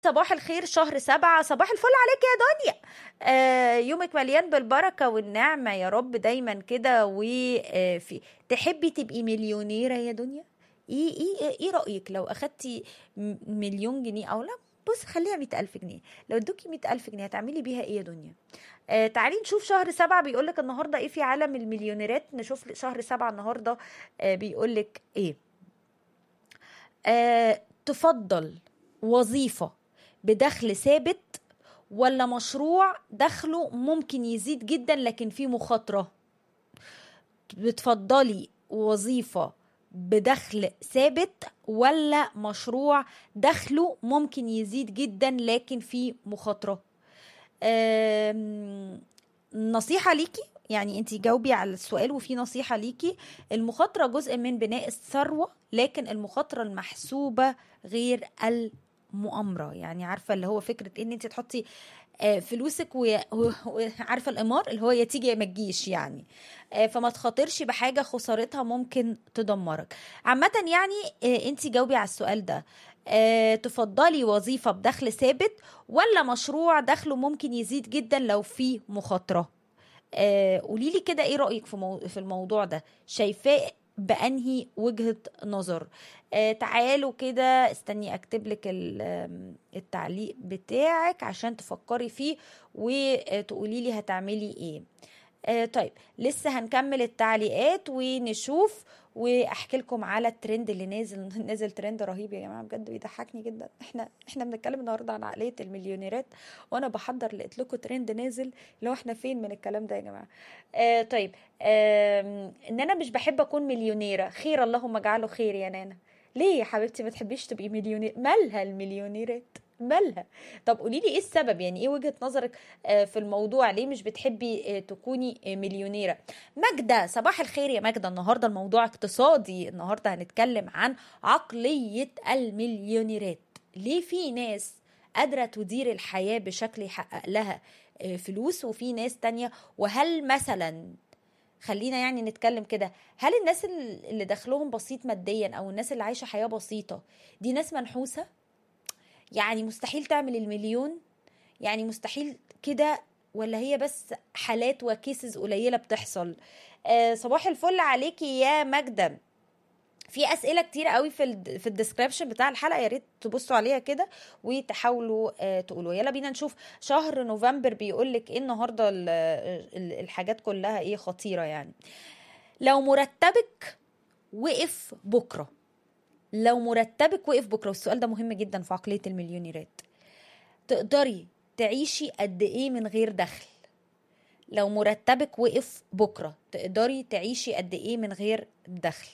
صباح الخير شهر سبعة صباح الفل عليك يا دنيا آه يومك مليان بالبركة والنعمة يا رب دايما كده وفي تحبي تبقي مليونيرة يا دنيا ايه ايه ايه رأيك لو اخدتي م- مليون جنيه او لا بص خليها مئة ألف جنيه لو ادوكي مئة ألف جنيه هتعملي بيها ايه يا دنيا آه تعالي نشوف شهر سبعة بيقولك النهاردة ايه في عالم المليونيرات نشوف شهر سبعة النهاردة آه بيقولك ايه آه تفضل وظيفة بدخل ثابت ولا مشروع دخله ممكن يزيد جدا لكن فيه مخاطرة بتفضلي وظيفة بدخل ثابت ولا مشروع دخله ممكن يزيد جدا لكن فيه مخاطرة آم، نصيحة ليكي يعني انت جاوبي على السؤال وفي نصيحة ليكي المخاطرة جزء من بناء الثروة لكن المخاطرة المحسوبة غير المؤامرة يعني عارفة اللي هو فكرة ان انت تحطي آه، فلوسك ويا- و- وعارفة القمار اللي هو يا تيجي يا ما تجيش يعني آه، فما تخاطرش بحاجة خسارتها ممكن تدمرك عامة يعني انت جاوبي على السؤال ده آه، تفضلي وظيفة بدخل ثابت ولا مشروع دخله ممكن يزيد جدا لو فيه مخاطرة آه، قولي لي كده ايه رأيك في مو... في الموضوع ده شايفاه بأنهي وجهة نظر آه تعالوا كده استني اكتب لك ال- آم، التعليق بتاعك عشان تفكري فيه وتقولي لي هتعملي ايه آه طيب لسه هنكمل التعليقات ونشوف واحكي لكم على الترند اللي نازل نازل ترند رهيب يا جماعه بجد بيضحكني جدا احنا احنا بنتكلم النهارده عن عقليه المليونيرات وانا بحضر لقيت لكم ترند نازل اللي هو احنا فين من الكلام ده يا جماعه آه طيب آه ان انا مش بحب اكون مليونيره خير اللهم اجعله خير يا نانا ليه يا حبيبتي ما تحبيش تبقي مليونير مالها المليونيرات مالها طب قولي لي ايه السبب يعني ايه وجهة نظرك آه، في الموضوع ليه مش بتحبي آه، تكوني آه، مليونيرة ماجدة صباح الخير يا ماجدة النهاردة الموضوع اقتصادي النهاردة هنتكلم عن عقلية المليونيرات ليه في ناس قادرة تدير الحياة بشكل يحقق لها آه، فلوس وفي ناس تانية وهل مثلا خلينا يعني نتكلم كده هل الناس ال- اللي دخلهم بسيط ماديا او الناس اللي عايشة حياة بسيطة دي ناس منحوسة يعني مستحيل تعمل المليون يعني مستحيل كده ولا هي بس حالات وكيسز قليلة بتحصل آه صباح الفل عليكي يا ماجدة في اسئله كتير قوي في ال في الديسكربشن بتاع الحلقه يا ريت تبصوا عليها كده وتحاولوا آه تقولوا يلا بينا نشوف شهر نوفمبر بيقول لك ايه النهارده ال- ال- الحاجات كلها ايه خطيره يعني لو مرتبك وقف بكره لو مرتبك وقف بكره والسؤال ده مهم جدا في عقليه المليونيرات تقدري تعيشي قد ايه من غير دخل لو مرتبك وقف بكره تقدري تعيشي قد ايه من غير دخل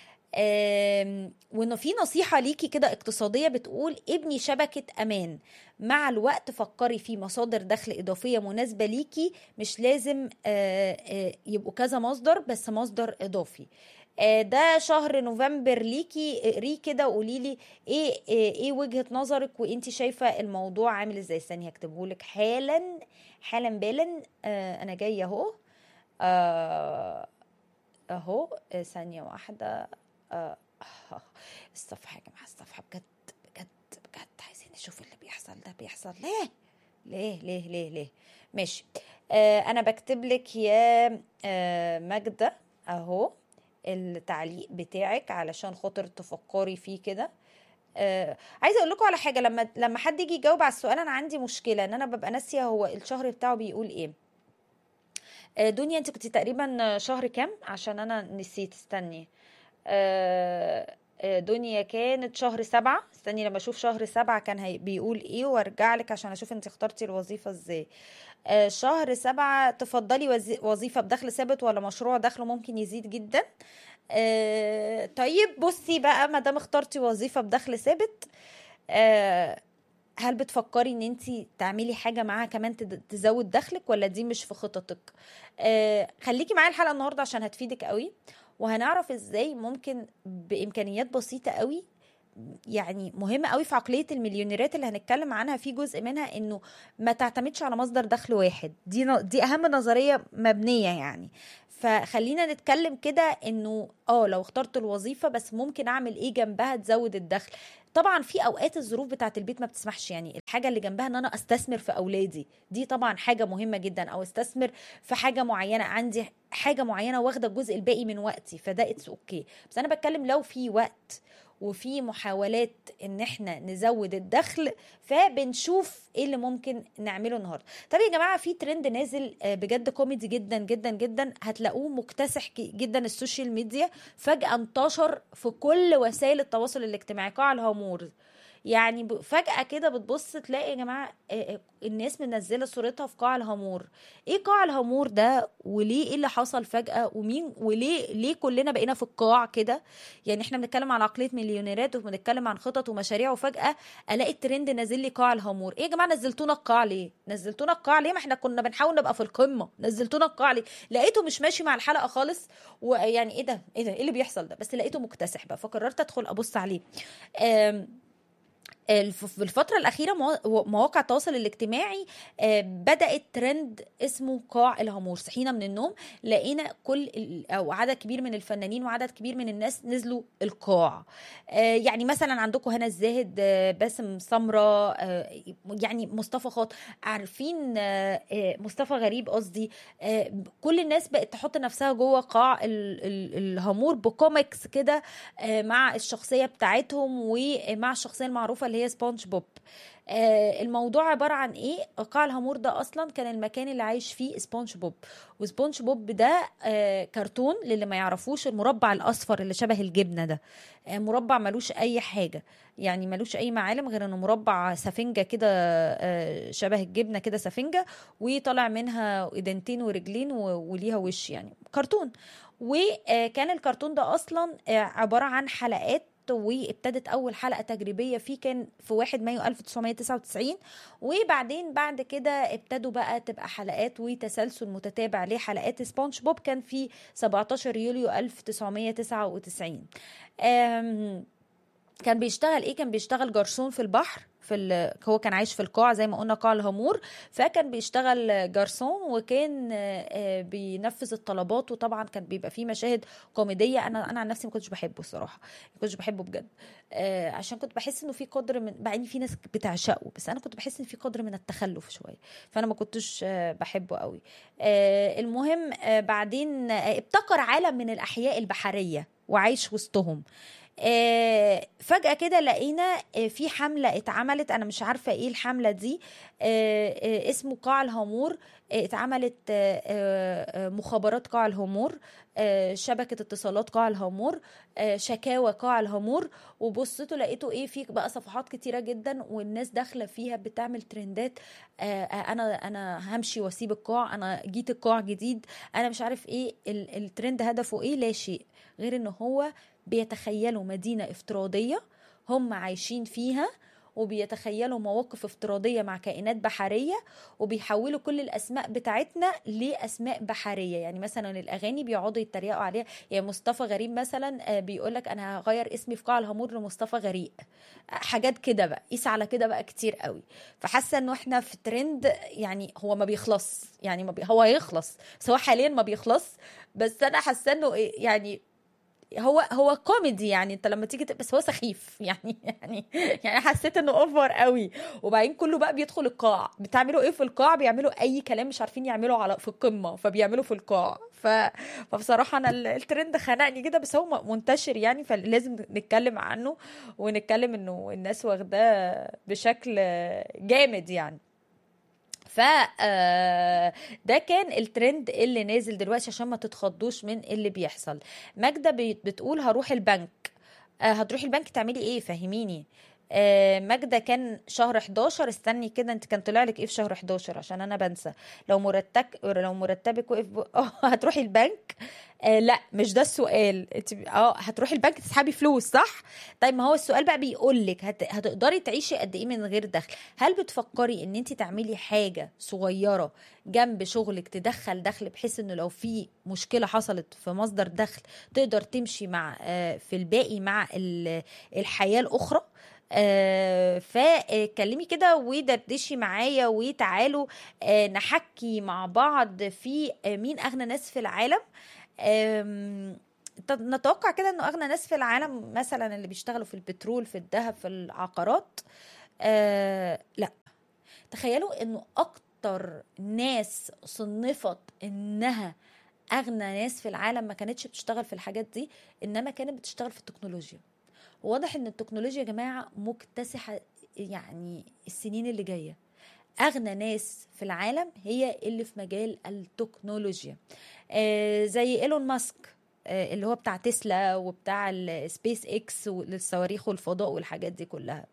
آم، وانه في نصيحه ليكي كده اقتصاديه بتقول ابني شبكه امان مع الوقت فكري في مصادر دخل اضافيه مناسبه ليكي مش لازم آه، آه، يبقوا كذا مصدر بس مصدر اضافي آه، ده شهر نوفمبر ليكي اقريه كده وقولي لي ايه ايه إيه وجهه نظرك وانت شايفه الموضوع عامل ازاي استني هكتبه لك حالا حالا بالا آه، انا جايه اهو آه، اهو آه، ثانيه واحده آه، آه، الصفحه يا جماعه الصفحه بجد بجد بجد عايزين نشوف اللي بيحصل ده بيحصل ليه ليه ليه ليه ليه ماشي آه انا بكتب لك يا آه ماجدة اهو التعليق بتاعك علشان خاطر تفكري فيه كده آه عايزه اقول لكم على حاجه لما لما حد يجي يجاوب على السؤال انا عندي مشكله ان انا ببقى ناسيه هو الشهر بتاعه بيقول ايه آه دنيا انت كنت تقريبا شهر كام عشان انا نسيت استني آه آه، دنيا كانت شهر سبعة استني لما اشوف شهر سبعة كان هي بيقول ايه وارجع لك عشان اشوف انت اخترتي الوظيفة ازاي آه، شهر سبعة تفضلي وزي- وظيفة بدخل ثابت ولا مشروع دخله ممكن يزيد جدا آه، طيب بصي بقى ما دام اخترتي وظيفة بدخل ثابت آه، هل بتفكري ان انت تعملي حاجة معاها كمان تد- تزود دخلك ولا دي مش في خططك آه، خليكي معايا الحلقة النهاردة عشان هتفيدك قوي وهنعرف ازاي ممكن بامكانيات بسيطة قوي يعني مهمة قوي في عقلية المليونيرات اللي هنتكلم عنها في جزء منها انه ما تعتمدش على مصدر دخل واحد دي ن- دي اهم نظرية مبنية يعني فخلينا نتكلم كده انه اه لو اخترت الوظيفة بس ممكن اعمل ايه جنبها تزود الدخل طبعا في اوقات الظروف بتاعت البيت ما بتسمحش يعني الحاجه اللي جنبها ان انا استثمر في اولادي دي طبعا حاجه مهمه جدا او استثمر في حاجه معينه عندي حاجه معينه واخده الجزء الباقي من وقتي فده اتس اوكي بس انا بتكلم لو في وقت وفي محاولات ان احنا نزود الدخل فبنشوف ايه اللي ممكن نعمله النهارده طب يا جماعه في ترند نازل آه، بجد كوميدي جدا جدا جدا هتلاقوه مكتسح ك- جدا السوشيال ميديا فجاه انتشر في كل وسائل التواصل الاجتماعي قاع الهامور يعني ب- فجأة كده بتبص تلاقي يا جماعة آه، آه، الناس منزلة صورتها في قاع الهامور ايه قاع الهامور ده وليه ايه اللي حصل فجأة ومين وليه ليه كلنا بقينا في القاع كده يعني احنا بنتكلم عن عقلية مليونيرات وبنتكلم عن خطط ومشاريع وفجأة الاقي الترند نازل لي قاع الهامور ايه يا جماعة نزلتونا القاع ليه نزلتونا القاع ليه ما احنا كنا بنحاول نبقى في القمة نزلتونا القاع ليه لقيته مش ماشي مع الحلقة خالص ويعني ايه ده ايه ده ايه اللي بيحصل ده بس لقيته مكتسح بقى فقررت ادخل ابص عليه آم، الف- في الفترة الأخيرة موا- مواقع التواصل الاجتماعي آه، بدأت ترند اسمه قاع الهامور صحينا من النوم لقينا كل ال- أو عدد كبير من الفنانين وعدد كبير من الناس نزلوا القاع آه، يعني مثلا عندكم هنا الزاهد آه، باسم سمرة آه، يعني مصطفى خاط عارفين آه، آه، مصطفى غريب قصدي آه، كل الناس بقت تحط نفسها جوه قاع ال- ال- الهامور بكوميكس كده آه، مع الشخصيه بتاعتهم ومع الشخصيه المعروفه اللي هي سبونج بوب آه، الموضوع عباره عن ايه قاع الهامور ده اصلا كان المكان اللي عايش فيه سبونج بوب وسبونج بوب ده آه، كرتون للي ما يعرفوش المربع الاصفر اللي شبه الجبنه ده آه، مربع ملوش اي حاجه يعني ملوش اي معالم غير انه مربع سفنجه كده آه، شبه الجبنه كده سفنجه وطالع منها ايدنتين ورجلين و- وليها وش يعني كرتون وكان الكرتون ده اصلا آه، عباره عن حلقات وابتدت اول حلقه تجريبيه فيه كان في 1 مايو 1999 وبعدين بعد كده ابتدوا بقى تبقى حلقات وتسلسل متتابع لحلقات سبونج بوب كان في 17 يوليو 1999 آم، كان بيشتغل ايه كان بيشتغل جرسون في البحر في ال... هو كان عايش في القاع زي ما قلنا قاع الهامور فكان بيشتغل جرسون وكان آه، آه، بينفذ الطلبات وطبعا كان بيبقى فيه مشاهد كوميديه انا انا عن نفسي ما كنتش بحبه الصراحه ما كنتش بحبه بجد آه، عشان كنت بحس انه في قدر من بعدين في ناس بتعشقه بس انا كنت بحس ان في قدر من التخلف شويه فانا ما كنتش آه، بحبه قوي آه، المهم آه، بعدين آه، ابتكر عالم من الاحياء البحريه وعايش وسطهم آه، فجأة كده لقينا آه، في حملة اتعملت أنا مش عارفة إيه الحملة دي آه، آه، اسمه قاع الهامور آه، اتعملت آه، آه، آه، مخابرات قاع الهامور آه، شبكة اتصالات قاع الهامور آه، شكاوى قاع الهامور وبصيتوا لقيتوا ايه في بقى صفحات كتيرة جدا والناس داخلة فيها بتعمل ترندات آه، آه، انا انا همشي واسيب القاع انا جيت القاع جديد انا مش عارف ايه ال- الترند هدفه ايه لا شيء غير ان هو بيتخيلوا مدينة افتراضية هم عايشين فيها وبيتخيلوا مواقف افتراضية مع كائنات بحرية وبيحولوا كل الأسماء بتاعتنا لأسماء بحرية يعني مثلا الأغاني بيقعدوا يتريقوا عليها يعني مصطفى غريب مثلا آه، بيقولك أنا هغير اسمي في قاع الهامور لمصطفى غريق آه، حاجات كده بقى قيس على كده بقى كتير قوي فحاسة إنه إحنا في ترند يعني هو ما بيخلص يعني ما بي... هو هيخلص بس هو حاليا ما بيخلص بس أنا حاسة إنه إيه يعني هو هو كوميدي يعني انت لما تيجي ت- بس هو سخيف يعني يعني يعني حسيت انه اوفر قوي وبعدين كله بقى بيدخل القاع بتعملوا ايه في القاع بيعملوا اي كلام مش عارفين يعملوا على في القمه فبيعملوا في القاع ف فبصراحه انا ال- الترند خنقني كده بس هو م- منتشر يعني فلازم نتكلم عنه ونتكلم انه الناس واخداه بشكل جامد يعني ف آه، ده كان الترند اللي نازل دلوقتي عشان ما تتخضوش من اللي بيحصل ماجدة بت- بتقول هروح البنك آه، هتروحي البنك تعملي ايه فهميني آه، ماجدة كان شهر 11 استني كده انت كان طلع لك ايه في شهر 11 عشان انا بنسى لو مرتبك لو مرتبك وقف ب... اه هتروحي البنك آه لا مش ده السؤال انت اه هتروحي البنك تسحبي فلوس صح طيب ما هو السؤال بقى بيقول لك هت... هتقدري تعيشي قد ايه من غير دخل هل بتفكري ان انت تعملي حاجه صغيره جنب شغلك تدخل دخل بحيث انه لو في مشكله حصلت في مصدر دخل تقدر تمشي مع آه، في الباقي مع ال- الحياه الاخرى آه، فكلمي كده ودردشي معايا وتعالوا آه، نحكي مع بعض في آه، مين اغنى ناس في العالم آم، ت- نتوقع كده انه اغنى ناس في العالم مثلا اللي بيشتغلوا في البترول في الذهب في العقارات آه لا تخيلوا انه اكتر ناس صنفت انها اغنى ناس في العالم ما كانتش بتشتغل في الحاجات دي انما كانت بتشتغل في التكنولوجيا واضح ان التكنولوجيا يا جماعه مكتسحه يعني السنين اللي جايه اغنى ناس في العالم هي اللي في مجال التكنولوجيا آه زي ايلون ماسك آه اللي هو بتاع تسلا وبتاع السبيس اكس والصواريخ والفضاء والحاجات دي كلها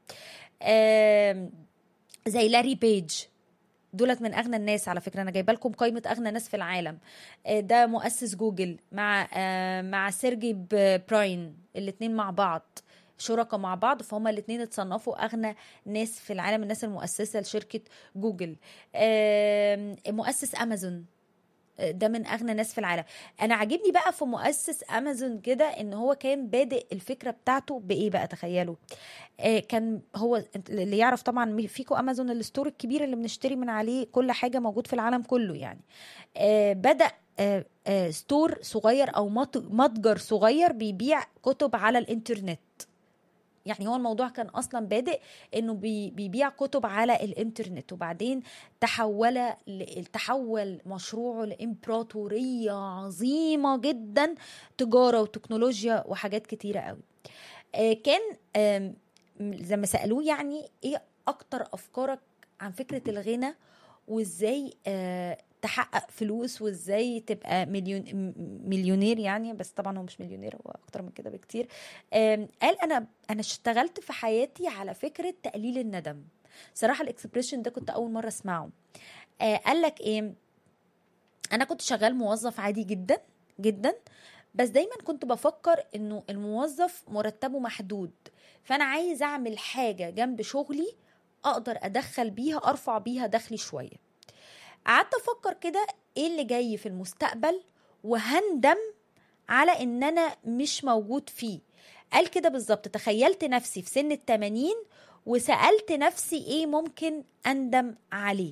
آه زي لاري بيج دولت من اغنى الناس على فكره انا جايبه لكم قائمه اغنى ناس في العالم آه، ده مؤسس جوجل مع آه، مع سيرجي ب- براين الاثنين مع بعض شركاء مع بعض فهم الاثنين اتصنفوا اغنى ناس في العالم الناس المؤسسه لشركه جوجل آم، مؤسس امازون آه، ده من اغنى ناس في العالم انا عاجبني بقى في مؤسس امازون كده ان هو كان بادئ الفكره بتاعته بايه بقى تخيلوا آه، كان هو اللي يعرف طبعا فيكو امازون الستور الكبير اللي بنشتري من عليه كل حاجه موجود في العالم كله يعني آه، بدا آه، آه، ستور صغير او مت- متجر صغير بيبيع كتب على الانترنت يعني هو الموضوع كان اصلا بادئ انه بي- بيبيع كتب على الانترنت وبعدين تحول ل- تحول مشروعه لامبراطوريه عظيمه جدا تجاره وتكنولوجيا وحاجات كتيره قوي آه، كان آم، زي ما سالوه يعني ايه اكتر افكارك عن فكره الغنى وازاي آه، تحقق فلوس وازاي تبقى مليون م- مليونير يعني بس طبعا هو مش مليونير هو اكتر من كده بكتير آم، قال انا انا اشتغلت في حياتي على فكره تقليل الندم صراحه الاكسبريشن ده كنت اول مره اسمعه آه، قال لك ايه انا كنت شغال موظف عادي جدا جدا بس دايما كنت بفكر انه الموظف مرتبه محدود فانا عايز اعمل حاجه جنب شغلي اقدر ادخل بيها ارفع بيها دخلي شويه قعدت افكر كده ايه اللي جاي في المستقبل وهندم على ان انا مش موجود فيه قال كده بالظبط تخيلت نفسي في سن التمانين وسألت نفسي ايه ممكن اندم عليه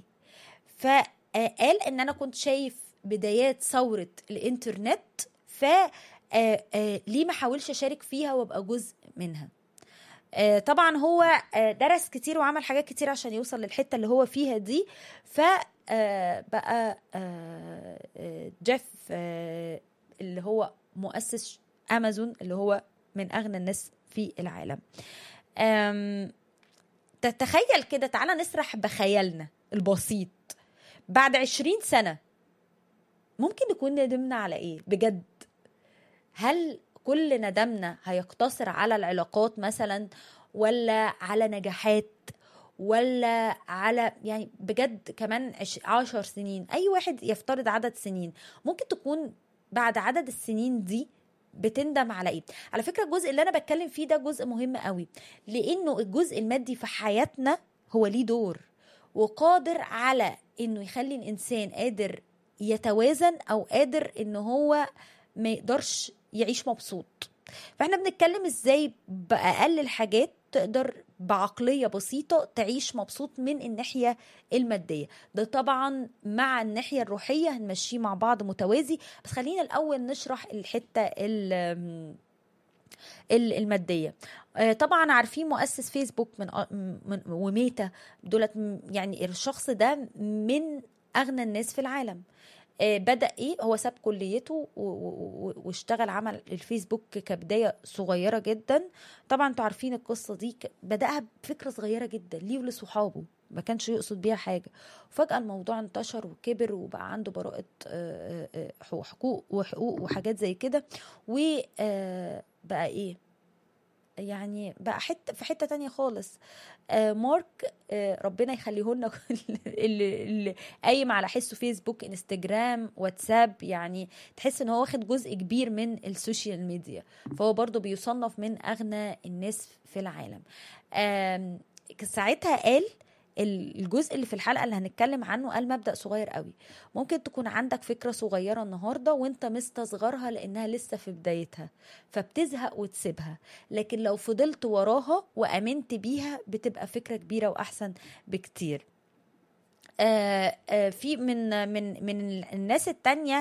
فقال ان انا كنت شايف بدايات ثورة الانترنت ف آه، آه، ليه ما حاولش اشارك فيها وابقى جزء منها آه، طبعا هو آه، درس كتير وعمل حاجات كتير عشان يوصل للحته اللي هو فيها دي ف آه، بقى آه، آه، جيف آه، اللي هو مؤسس امازون اللي هو من اغنى الناس في العالم آم، تتخيل كده تعالى نسرح بخيالنا البسيط بعد عشرين سنة ممكن نكون ندمنا على ايه بجد هل كل ندمنا هيقتصر على العلاقات مثلا ولا على نجاحات ولا على يعني بجد كمان عش- عشر سنين اي واحد يفترض عدد سنين ممكن تكون بعد عدد السنين دي بتندم على ايه على فكره الجزء اللي انا بتكلم فيه ده جزء مهم قوي لانه الجزء المادي في حياتنا هو ليه دور وقادر على انه يخلي الانسان قادر يتوازن او قادر ان هو ما يقدرش يعيش مبسوط فاحنا بنتكلم ازاي باقل الحاجات تقدر بعقلية بسيطة تعيش مبسوط من الناحية المادية ده طبعا مع الناحية الروحية هنمشيه مع بعض متوازي بس خلينا الأول نشرح الحتة ال- ال- المادية آه، طبعا عارفين مؤسس فيسبوك من من وميتا دولت م- يعني الشخص ده من أغنى الناس في العالم آه، بدأ ايه هو ساب كليته و- و- و- واشتغل عمل الفيسبوك كبداية صغيرة جدا طبعا انتوا عارفين القصة دي ك- بدأها بفكرة صغيرة جدا ليه ولصحابه ما كانش يقصد بيها حاجة وفجأة الموضوع انتشر وكبر وبقى عنده براءة آه، آه، آه، حقوق وحقوق وحاجات زي كده وبقى ايه يعني بقى حته في حته تانية خالص آه مارك آه ربنا يخليه لنا اللي, اللي قايم على حسه فيسبوك انستجرام واتساب يعني تحس ان هو واخد جزء كبير من السوشيال ميديا فهو برضو بيصنف من اغنى الناس في العالم آم، ساعتها قال الجزء اللي في الحلقه اللي هنتكلم عنه قال مبدا صغير قوي ممكن تكون عندك فكره صغيره النهارده وانت مستصغرها لانها لسه في بدايتها فبتزهق وتسيبها لكن لو فضلت وراها وامنت بيها بتبقى فكره كبيره واحسن بكتير آه، آه، في من من من الناس التانية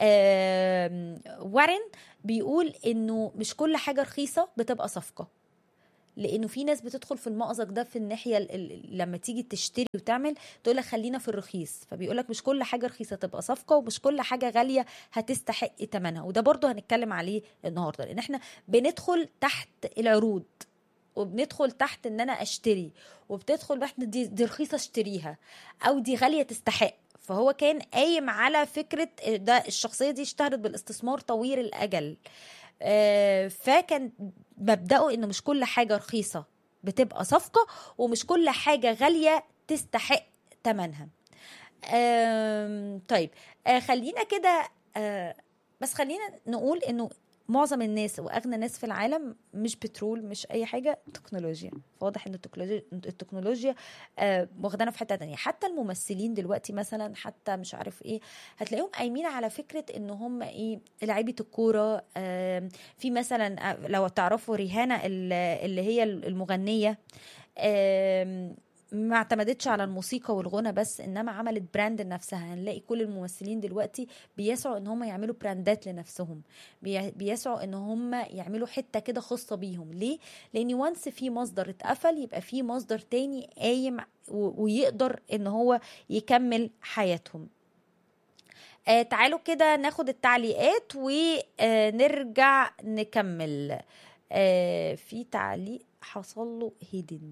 آه، وارن بيقول انه مش كل حاجه رخيصه بتبقى صفقه لانه في ناس بتدخل في المأزق ده في الناحيه ال- ال- لما تيجي تشتري وتعمل تقول لك خلينا في الرخيص فبيقول لك مش كل حاجه رخيصه تبقى صفقه ومش كل حاجه غاليه هتستحق ثمنها وده برضو هنتكلم عليه النهارده لان احنا بندخل تحت العروض وبندخل تحت ان انا اشتري وبتدخل تحت دي, دي رخيصه اشتريها او دي غاليه تستحق فهو كان قايم على فكره ده الشخصيه دي اشتهرت بالاستثمار طويل الاجل آه، فكان مبدأه انه مش كل حاجه رخيصه بتبقى صفقه ومش كل حاجه غاليه تستحق ثمنها آم، طيب آه، خلينا كده آه، بس خلينا نقول انه معظم الناس واغنى ناس في العالم مش بترول مش اي حاجه تكنولوجيا واضح ان التكنولوجيا التكنولوجيا آه، واخدانا في حته تانية حتى الممثلين دلوقتي مثلا حتى مش عارف ايه هتلاقيهم قايمين على فكره ان هم ايه لعيبه الكوره آم، في مثلا آه، لو تعرفوا ريهانا ال- اللي هي المغنيه آم، ما اعتمدتش على الموسيقى والغنى بس انما عملت براند لنفسها هنلاقي كل الممثلين دلوقتي بيسعوا ان هم يعملوا براندات لنفسهم بي- بيسعوا ان هم يعملوا حته كده خاصه بيهم ليه لان وانس في مصدر اتقفل يبقى في مصدر تاني قايم و- ويقدر ان هو يكمل حياتهم آه تعالوا كده ناخد التعليقات ونرجع نكمل آه في تعليق حصل له هيدن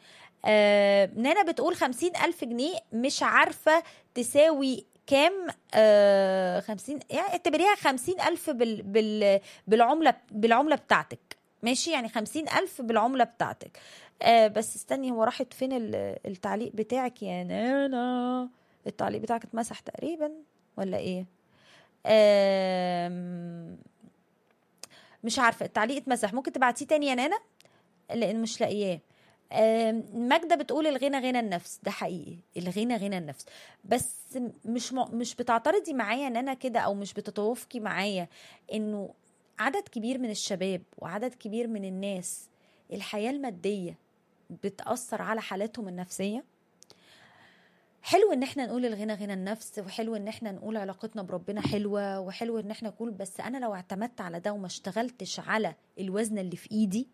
آه نانا بتقول خمسين ألف جنيه مش عارفة تساوي كام آه خمسين يعني اعتبريها خمسين ألف بال بال بالعملة بالعملة بتاعتك ماشي يعني خمسين ألف بالعملة بتاعتك آه بس استني هو راحت فين ال- التعليق بتاعك يا نانا التعليق بتاعك اتمسح تقريبا ولا ايه آم، مش عارفه التعليق اتمسح ممكن تبعتيه تاني يا نانا لان مش لاقياه آم، ماجدة بتقول الغنى غنى النفس ده حقيقي الغنى غنى النفس بس مش م... مش بتعترضي معايا ان انا كده او مش بتتوافقي معايا انه عدد كبير من الشباب وعدد كبير من الناس الحياة المادية بتأثر على حالاتهم النفسية حلو ان احنا نقول الغنى غنى النفس وحلو ان احنا نقول علاقتنا بربنا حلوة وحلو ان احنا نقول بس انا لو اعتمدت على ده وما اشتغلتش على الوزن اللي في ايدي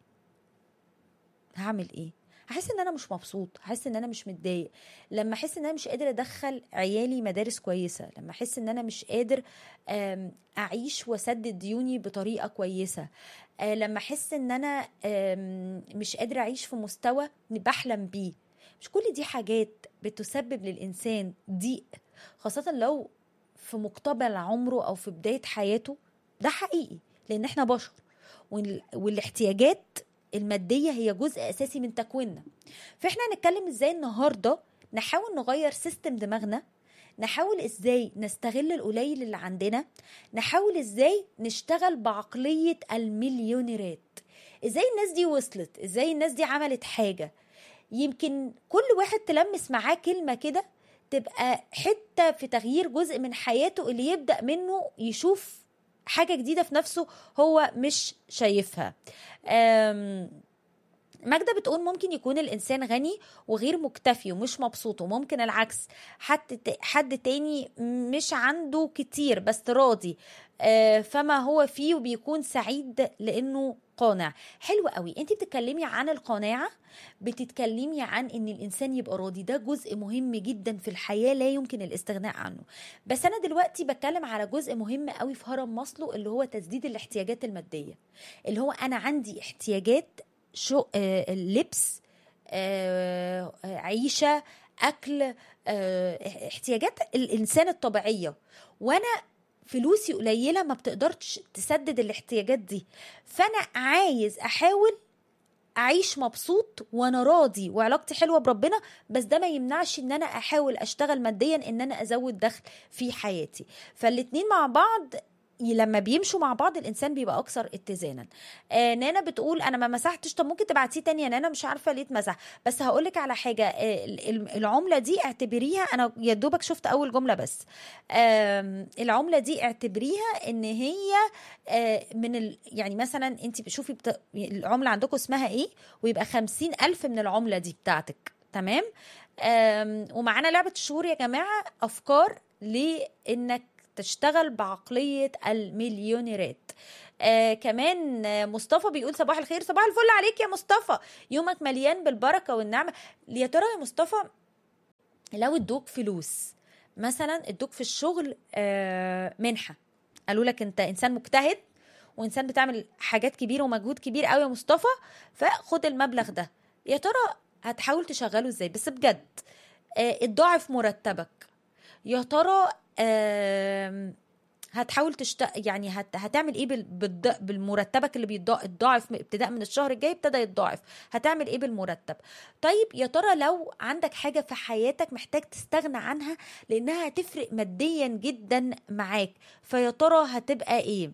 هعمل ايه هحس ان انا مش مبسوط هحس ان انا مش متضايق لما احس ان انا مش قادر ادخل عيالي مدارس كويسه لما احس ان انا مش قادر آم، اعيش واسدد ديوني بطريقه كويسه آه، لما احس ان انا آم، مش قادر اعيش في مستوى بحلم بيه مش كل دي حاجات بتسبب للانسان ضيق خاصه لو في مقتبل عمره او في بدايه حياته ده حقيقي لان احنا بشر وال- والاحتياجات الماديه هي جزء اساسي من تكويننا فاحنا هنتكلم ازاي النهارده نحاول نغير سيستم دماغنا نحاول ازاي نستغل القليل اللي عندنا نحاول ازاي نشتغل بعقليه المليونيرات ازاي الناس دي وصلت ازاي الناس دي عملت حاجه يمكن كل واحد تلمس معاه كلمه كده تبقى حته في تغيير جزء من حياته اللي يبدا منه يشوف حاجه جديده في نفسه هو مش شايفها أم ماجدة بتقول ممكن يكون الإنسان غني وغير مكتفي ومش مبسوط وممكن العكس حد حد تاني مش عنده كتير بس راضي آه، فما هو فيه وبيكون سعيد لأنه قانع حلو قوي انت بتتكلمي عن القناعة بتتكلمي عن ان الانسان يبقى راضي ده جزء مهم جدا في الحياة لا يمكن الاستغناء عنه بس انا دلوقتي بتكلم على جزء مهم قوي في هرم ماسلو اللي هو تسديد الاحتياجات المادية اللي هو انا عندي احتياجات شو آه لبس آه آه، عيشة أكل آه احتياجات الإنسان الطبيعية وأنا فلوسي قليلة ما بتقدرش تسدد الاحتياجات دي فأنا عايز أحاول أعيش مبسوط وأنا راضي وعلاقتي حلوة بربنا بس ده ما يمنعش إن أنا أحاول أشتغل ماديا إن أنا أزود دخل في حياتي فالاتنين مع بعض لما بيمشوا مع بعض الانسان بيبقى اكثر اتزانا آه نانا بتقول انا ما مسحتش طب ممكن تبعتيه تاني يا نانا مش عارفه ليه اتمسح بس هقول لك على حاجه آه ال- العمله دي اعتبريها انا يا دوبك شفت اول جمله بس آم، العمله دي اعتبريها ان هي آه من ال يعني مثلا انت بتشوفي بت... العمله عندكم اسمها ايه ويبقى خمسين الف من العمله دي بتاعتك تمام آم، ومعانا لعبه الشهور يا جماعه افكار لانك تشتغل بعقليه المليونيرات آه كمان آه، مصطفى بيقول صباح الخير صباح الفل عليك يا مصطفى يومك مليان بالبركه والنعمه يا ترى يا مصطفى لو ادوك فلوس مثلا ادوك في الشغل آه، منحه قالوا لك انت انسان مجتهد وانسان بتعمل حاجات كبيره ومجهود كبير قوي يا مصطفى فخد المبلغ ده يا ترى هتحاول تشغله ازاي بس بجد آه، اتضاعف مرتبك يا ترى آم، هتحاول تشت... يعني هت... هتعمل ايه بال... بالض... بالمرتبك اللي بيتضاعف ابتداء من الشهر الجاي ابتدى يتضاعف هتعمل ايه بالمرتب طيب يا ترى لو عندك حاجه في حياتك محتاج تستغنى عنها لانها هتفرق ماديا جدا معاك فيا ترى هتبقى ايه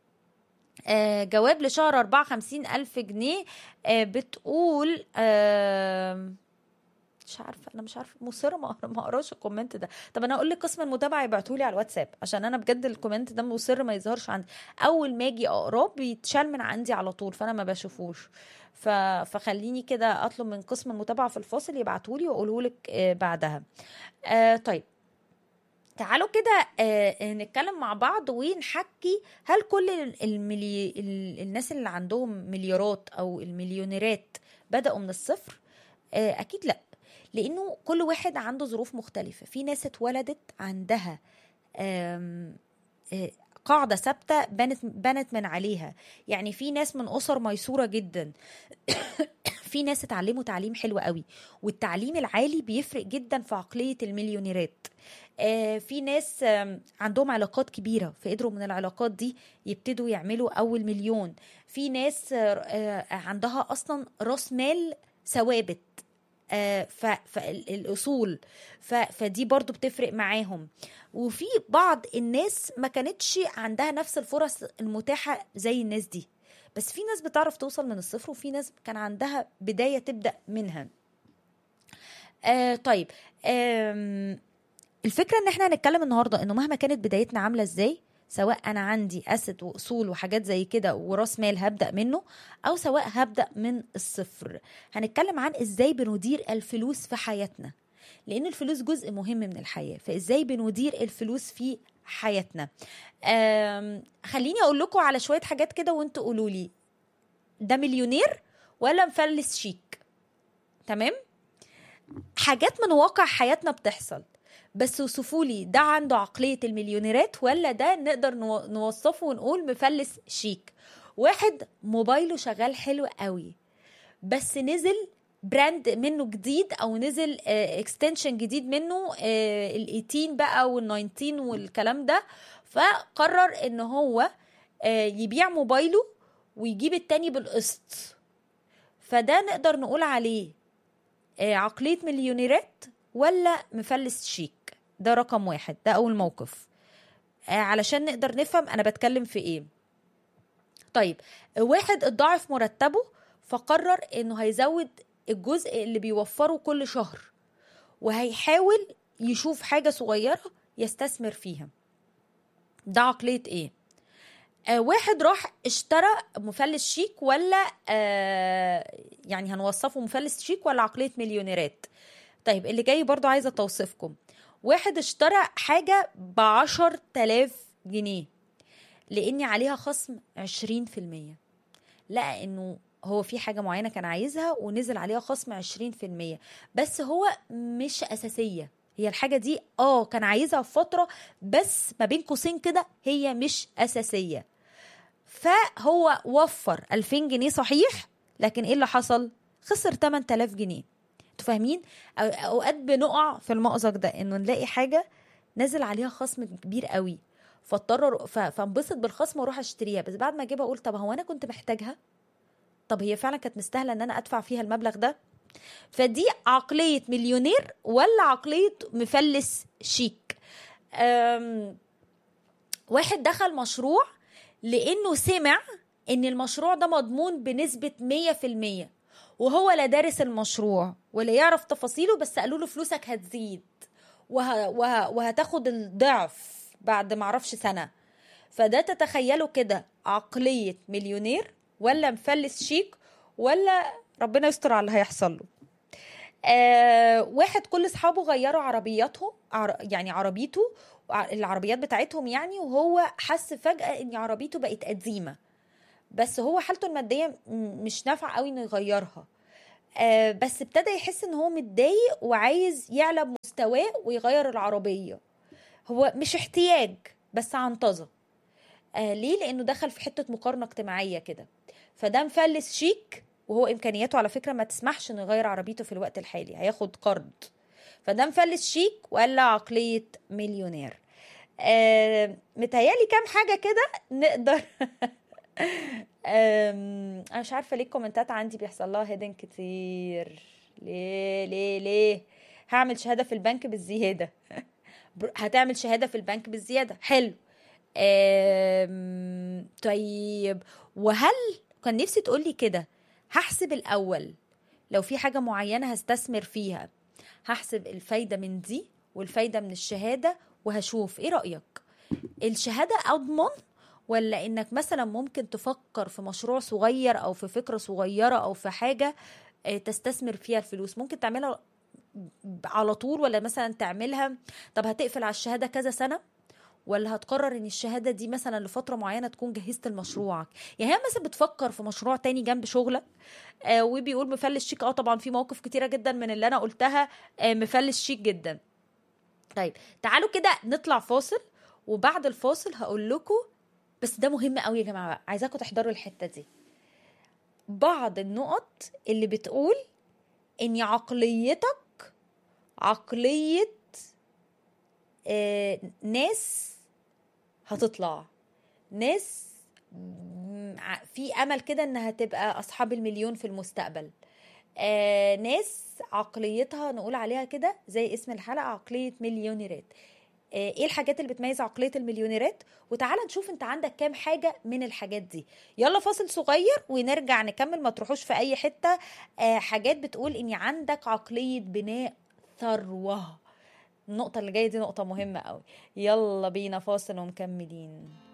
آه جواب لشهر أربعة خمسين ألف جنيه آه بتقول آه مش عارفه انا مش عارفه مصره ما ما اقراش الكومنت ده طب انا اقول لك قسم المتابعه يبعتوا لي على الواتساب عشان انا بجد الكومنت ده مصر ما يظهرش عندي اول ما اجي اقراه بيتشال من عندي على طول فانا ما بشوفوش ف... فخليني كده اطلب من قسم المتابعه في الفاصل يبعتوا لي واقوله لك آه بعدها آه طيب تعالوا كده آه نتكلم مع بعض ونحكي هل كل الملي... ال- الناس اللي عندهم مليارات او المليونيرات بدأوا من الصفر آه اكيد لا لانه كل واحد عنده ظروف مختلفه في ناس اتولدت عندها آم، آه، قاعده ثابته بنت بنت من عليها يعني في ناس من اسر ميسوره جدا في ناس اتعلموا تعليم حلو قوي والتعليم العالي بيفرق جدا في عقليه المليونيرات آه، في ناس آم، عندهم علاقات كبيره فقدروا من العلاقات دي يبتدوا يعملوا اول مليون في ناس آه، آه، عندها اصلا راس مال ثوابت آه، ف- فالاصول ف- فدي برضو بتفرق معاهم وفي بعض الناس ما كانتش عندها نفس الفرص المتاحه زي الناس دي بس في ناس بتعرف توصل من الصفر وفي ناس كان عندها بدايه تبدا منها آه طيب آم الفكره ان احنا هنتكلم النهارده انه مهما كانت بدايتنا عامله ازاي سواء انا عندي اسد واصول وحاجات زي كده وراس مال هبدا منه او سواء هبدا من الصفر هنتكلم عن ازاي بندير الفلوس في حياتنا لان الفلوس جزء مهم من الحياه فازاي بندير الفلوس في حياتنا أم خليني اقول لكم على شويه حاجات كده وانتوا قولوا لي ده مليونير ولا مفلس شيك تمام حاجات من واقع حياتنا بتحصل بس وصفوا لي ده عنده عقلية المليونيرات ولا ده نقدر نو- نوصفه ونقول مفلس شيك واحد موبايله شغال حلو قوي بس نزل براند منه جديد او نزل اكستنشن جديد منه ال 18 بقى وال 19 والكلام ده فقرر ان هو آه، يبيع موبايله ويجيب التاني بالقسط فده نقدر نقول عليه آه، عقلية مليونيرات ولا مفلس شيك ده رقم واحد ده أول موقف آه، علشان نقدر نفهم أنا بتكلم في إيه طيب واحد اتضاعف مرتبه فقرر إنه هيزود الجزء اللي بيوفره كل شهر وهيحاول يشوف حاجة صغيرة يستثمر فيها ده عقلية إيه آه واحد راح اشترى مفلس شيك ولا آه يعني هنوصفه مفلس شيك ولا عقلية مليونيرات طيب اللي جاي برضو عايزة توصفكم واحد اشترى حاجة بعشر تلاف جنيه لأني عليها خصم عشرين في المية لقى انه هو في حاجة معينة كان عايزها ونزل عليها خصم عشرين في المية بس هو مش أساسية هي الحاجة دي اه كان عايزها في فترة بس ما بين قوسين كده هي مش أساسية فهو وفر 2000 جنيه صحيح لكن ايه اللي حصل خسر 8000 جنيه انتوا فاهمين أو- اوقات بنقع في المأزق ده انه نلاقي حاجه نازل عليها خصم كبير قوي فاضطر ف- فانبسط بالخصم واروح اشتريها بس بعد ما اجيبها اقول طب هو انا كنت محتاجها طب هي فعلا كانت مستاهله ان انا ادفع فيها المبلغ ده فدي عقليه مليونير ولا عقليه مفلس شيك أم واحد دخل مشروع لانه سمع ان المشروع ده مضمون بنسبه 100% وهو لا دارس المشروع ولا يعرف تفاصيله بس قالوا له فلوسك هتزيد وه... وه... وهتاخد الضعف بعد معرفش سنه فده تتخيلوا كده عقليه مليونير ولا مفلس شيك ولا ربنا يستر على اللي هيحصل له آه واحد كل اصحابه غيروا عربياتهم عر... يعني عربيته ع- العربيات بتاعتهم يعني وهو حس فجأة ان عربيته بقت قديمة بس هو حالته المادية م- مش نافعة قوي انه يغيرها آه بس ابتدى يحس ان هو متضايق وعايز يعلى بمستواه ويغير العربية هو مش احتياج بس عنطزة آه ليه لانه دخل في حتة مقارنة اجتماعية كده فده مفلس شيك وهو امكانياته على فكره ما تسمحش انه يغير عربيته في الوقت الحالي هياخد قرض فده مفلس شيك ولا عقليه مليونير آه متهيألي كام حاجه كده نقدر آم، انا مش عارفه ليه الكومنتات عندي بيحصل لها هيدن كتير ليه ليه ليه هعمل شهاده في البنك بالزياده بر- هتعمل شهاده في البنك بالزياده حلو آم، طيب وهل كان نفسي تقولي كده هحسب الاول لو في حاجه معينه هستثمر فيها هحسب الفايده من دي والفايده من الشهاده وهشوف ايه رايك الشهاده اضمن ولا انك مثلا ممكن تفكر في مشروع صغير او في فكره صغيره او في حاجه آه، تستثمر فيها الفلوس ممكن تعملها على طول ولا مثلا تعملها طب هتقفل على الشهاده كذا سنه ولا هتقرر ان الشهاده دي مثلا لفتره معينه تكون جهزت لمشروعك يعني هي مثلا بتفكر في مشروع تاني جنب شغلك آه وبيقول مفلس شيك اه طبعا في مواقف كتيره جدا من اللي انا قلتها آه مفلس شيك جدا طيب تعالوا كده نطلع فاصل وبعد الفاصل هقول لكم بس ده مهم قوي يا جماعه بقى عايزاكم تحضروا الحته دي بعض النقط اللي بتقول ان عقليتك عقليه آه ناس هتطلع ناس م- ع- في امل كده انها تبقى اصحاب المليون في المستقبل آه ناس عقليتها نقول عليها كده زي اسم الحلقه عقليه مليونيرات آه ايه الحاجات اللي بتميز عقليه المليونيرات وتعالى نشوف انت عندك كام حاجه من الحاجات دي يلا فاصل صغير ونرجع نكمل ما تروحوش في اي حته آه حاجات بتقول اني عندك عقليه بناء ثروه النقطه اللي جايه دي نقطه مهمه قوي يلا بينا فاصل ومكملين